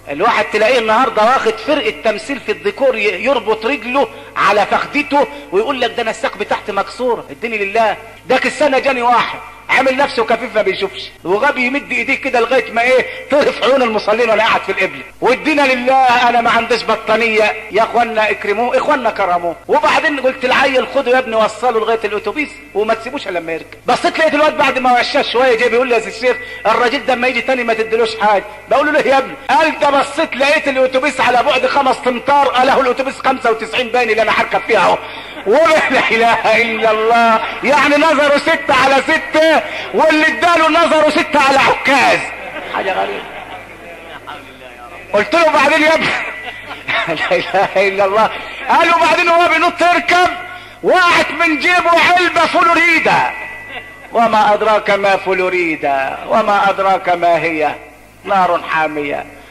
الواحد تلاقيه النهارده واخد فرقه تمثيل في الديكور ي- يربط رجله على فخدته ويقول لك ده انا الساق بتاعتي مكسوره اديني لله داك السنه جاني واحد عامل نفسه كفيف ما بيشوفش وغبي يمد ايديه كده لغايه ما ايه طرف عيون المصلين وانا قاعد في القبله وادينا لله انا ما عنديش بطانيه يا اخوانا اكرموه اخوانا كرموه وبعدين قلت العيل خده يا ابني وصله لغايه الاتوبيس وما تسيبوش الا لما يركب بصيت لقيت الواد بعد ما وشاش شويه جاي بيقول لي يا سي الشيخ الراجل ده اما يجي تاني ما تديلوش حاجه بقول له ليه يا ابني قال ده بصيت لقيت الاتوبيس على بعد خمس امتار قال له الاتوبيس 95 باين اللي انا هركب فيها اهو ولا لا اله الا الله يعني نظروا ستة على ستة واللي اداله نظروا ستة على عكاز حاجة غريبة قلت له بعدين يا ابني لا اله الا الله قالوا بعدين هو بينط يركب وقعت من جيبه علبة فلوريدا وما ادراك ما فلوريدا وما ادراك ما هي نار حامية